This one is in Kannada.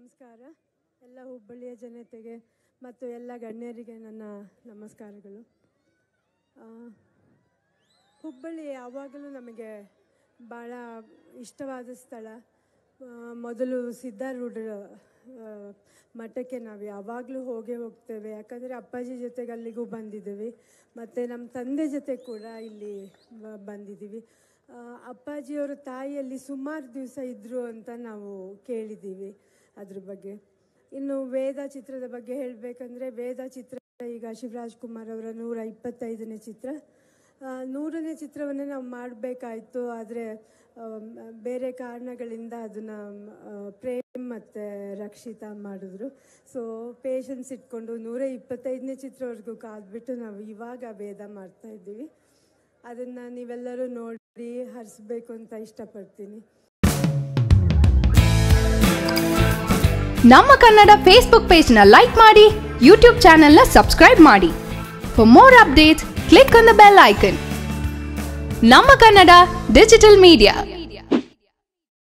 ನಮಸ್ಕಾರ ಎಲ್ಲ ಹುಬ್ಬಳ್ಳಿಯ ಜನತೆಗೆ ಮತ್ತು ಎಲ್ಲ ಗಣ್ಯರಿಗೆ ನನ್ನ ನಮಸ್ಕಾರಗಳು ಆ, ಹುಬ್ಬಳ್ಳಿ ಯಾವಾಗಲೂ ನಮಗೆ ಭಾಳ ಇಷ್ಟವಾದ ಸ್ಥಳ ಆ, ಮೊದಲು ಸಿದ್ಧಾರೂಢರ ಆ, ಮಠಕ್ಕೆ ನಾವು ಯಾವಾಗಲೂ ಹೋಗೇ ಹೋಗ್ತೇವೆ ಯಾಕಂದರೆ ಅಪ್ಪಾಜಿ ಜೊತೆಗೆ ಅಲ್ಲಿಗೂ ಬಂದಿದ್ದೀವಿ ಮತ್ತು ನಮ್ಮ ತಂದೆ ಜೊತೆ ಕೂಡ ಇಲ್ಲಿ ಬ- ಬಂದಿದ್ದೀವಿ ಆ, ಅಪ್ಪಾಜಿಯವರ ತಾಯಿಯಲ್ಲಿ ಸುಮಾರು ದಿವಸ ಇದ್ದರು ಅಂತ ನಾವು ಕೇಳಿದ್ದೀವಿ ಅದ್ರ ಬಗ್ಗೆ ಇನ್ನು ವೇದ ಚಿತ್ರದ ಬಗ್ಗೆ ಹೇಳಬೇಕಂದ್ರೆ ವೇದ ಚಿತ್ರ ಈಗ ಶಿವರಾಜ್ ಕುಮಾರ್ ಅವರ ನೂರ ಇಪ್ಪತ್ತೈದನೇ ಚಿತ್ರ ಆ, ನೂರನೇ ಚಿತ್ರವನ್ನು ನಾವು ಮಾಡಬೇಕಾಯ್ತು ಆದರೆ ಬೇರೆ ಕಾರಣಗಳಿಂದ ಅದನ್ನು ಪ್ರೇಮ್ ಮತ್ತು ರಕ್ಷಿತಾ ಮಾಡಿದ್ರು ಸೊ ಪೇಷನ್ಸ್ ಇಟ್ಕೊಂಡು ನೂರ ಇಪ್ಪತ್ತೈದನೇ ಚಿತ್ರವರೆಗೂ ಕಾದ್ಬಿಟ್ಟು ನಾವು ಇವಾಗ ವೇದ ಮಾಡ್ತಾ ಇದ್ದೀವಿ ಅದನ್ನು ನೀವೆಲ್ಲರೂ ನೋಡಿ ಹರಿಸ್ಬೇಕು ಅಂತ ಇಷ್ಟಪಡ್ತೀನಿ ನಮ್ಮ ಕನ್ನಡ ಫೇಸ್ಬುಕ್ ಪೇಜ್ನ ಲೈಕ್ ಮಾಡಿ ಯೂಟ್ಯೂಬ್ ಚಾನೆಲ್ನ ಸಬ್ಸ್ಕ್ರೈಬ್ ಮಾಡಿ for more updates click on the bell icon ನಮ್ಮ ಕನ್ನಡ ಡಿಜಿಟಲ್ ಮೀಡಿಯಾ